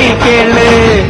நீ கேளு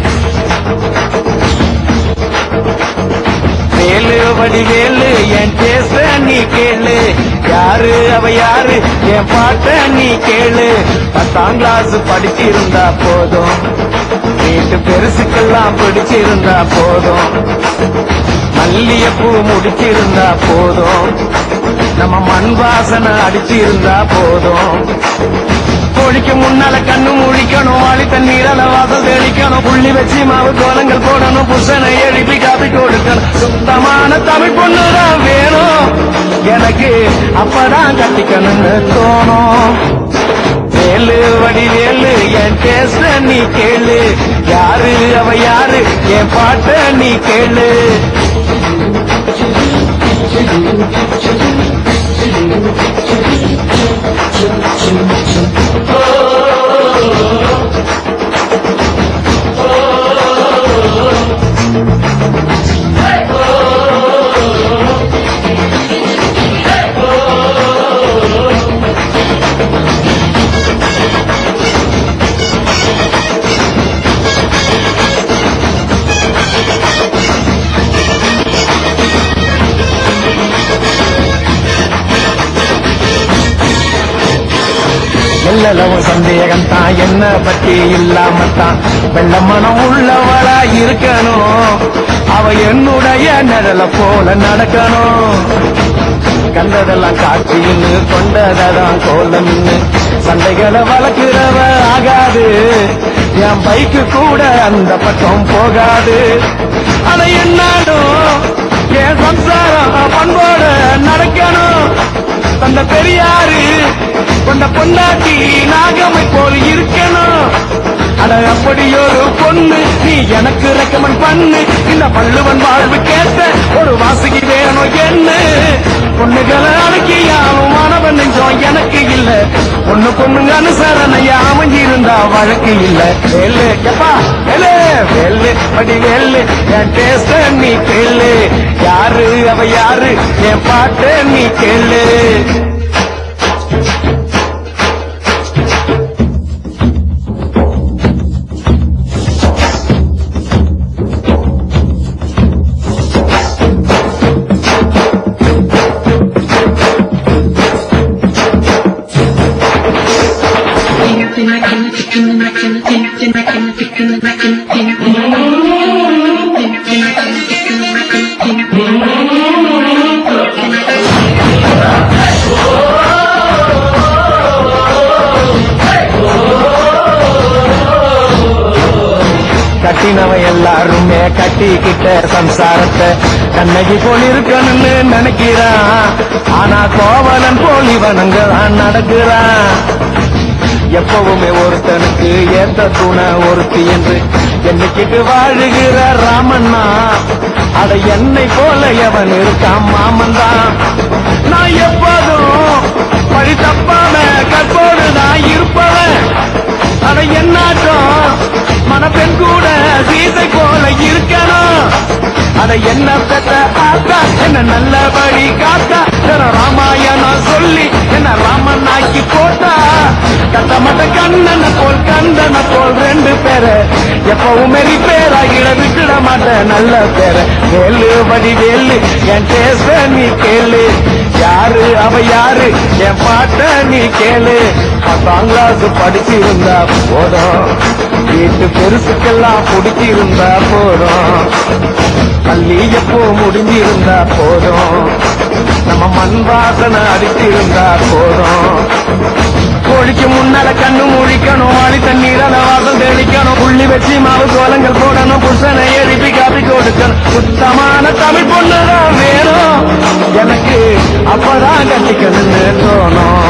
வேலு வடிவேலு என் பேச நீ கேளு யாரு அவ யாரு என் பாட்ட நீ கேளு பத்தாம் கிளாஸ் படிச்சிருந்தா போதும் வீட்டு பெருசுக்கெல்லாம் பிடிச்சிருந்தா போதும் மல்லிகைப்பூ முடிச்சிருந்தா போதும் நம்ம மண் வாசனை அடிச்சிருந்தா போதும் கோழிக்கு முன்னால கண்ணு முழிக்கணும் வாளி தண்ணீரால வாசல் தெளிக்கணும் புள்ளி வச்சு மாவு கோலங்கள் போடணும் புருஷனை எழுப்பி காப்பி கொடுக்கணும் சுத்தமான தமிழ் பொண்ணுதான் வேணும் எனக்கு அப்பதான் கட்டிக்கணும்னு தோணும் வேலு வடிவேலு என் பேச நீ கேளு யாரு அவ யாரு என் பாட்ட நீ கேளு எல்லளவும் சந்தேகம் தான் என்ன பத்தி இல்லாமத்தான் வெள்ள மனம் உள்ளவளா இருக்கணும் அவ என்னுடைய நிழல போல நடக்கணும் கண்டதெல்லாம் காட்சின்னு கொண்டதான் கோலம்னு சண்டைகளை வளர்க்கிறவ ஆகாது என் பைக்கு கூட அந்த பக்கம் போகாது அதை என்னாடும் என் சம்சாரம் பண்போட நடக்கணும் தந்த பெரியாரு கொண்ட பொண்டாட்டி நாகமை போல் இருக்கணும் அட அப்படி ஒரு பொண்ணு நீ எனக்கு ரெக்கமெண்ட் பண்ணு இந்த பள்ளுவன் வாழ்வு கேட்ட ஒரு வாசுகி வேணும் என்ன பொண்ணுகளை அடக்கியாலும் மாணவன் நெஞ்சம் எனக்கு இல்ல பொண்ணு பொண்ணுங்க அனுசரணையா அமைஞ்சிருந்தா வழக்கு இல்ல வேலு எப்பா வேலு வேலு படி வேலு என் டேஸ்ட நீ கேளு யாரு அவ யாரு என் பாட்டு நீ கேளு கட்டினவ எல்லாருமே கட்டிக்கிட்ட சம்சாரத்தை கண்ணகி போல் இருக்கணும்னு நினைக்கிறான் ஆனா கோவலன் போல் இவனுங்க தான் நடக்கிறான் எப்பவுமே ஒருத்தனுக்கு ஏத்த துணை ஒருத்தி என்று என்னைக்கிட்டு வாழுகிற ராமண்ணா அட என்னை போல எவன் இருக்கான் மாமன் தான் நான் எப்போதும் பழி தப்பாம கற்போடு நான் இருப்பவன் அட என்னாட்டம் மனப்பெண் கூட சீதை போல இருக்கணும் அட என்ன பெற்ற ஆத்தா என்ன நல்லபடி காத்தா தின ராமாயணம் சொல்லி என்ன ராமன் ஆக்கி போட்டா கட்டமட்ட கண்ணனை போல் கண்டன போல் ரெண்டு பேரு எப்பவுமே ரிப்பேர் ஆகிட விட்டுட மாட்டேன் நல்ல பேரு வேலு வடி வேலு என் பேச நீ கேளு யாரு அவ யாரு என் பாட்ட நீ கேளு பத்தாம் கிளாஸ் படிச்சிருந்தா போதும் வீட்டு பெருசுக்கெல்லாம் பிடிச்சிருந்தா போதும் பள்ளி எப்போ முடிஞ்சிருந்தா போதும் நம்ம மண் வாசனை அடிச்சிருந்தா போதும் கோழிக்கு முன்னால கண்ணு முழிக்கணும் வாளி தண்ணீரால வாசல் தெளிக்கணும் புள்ளி வச்சு மாவு கோலங்கள் போடணும் புருஷனை எழுப்பி காப்பி கொடுக்கணும் சுத்தமான தமிழ் பொண்ணுதான் வேணும் எனக்கு அப்பதான் கட்டிக்கணும்னு தோணும்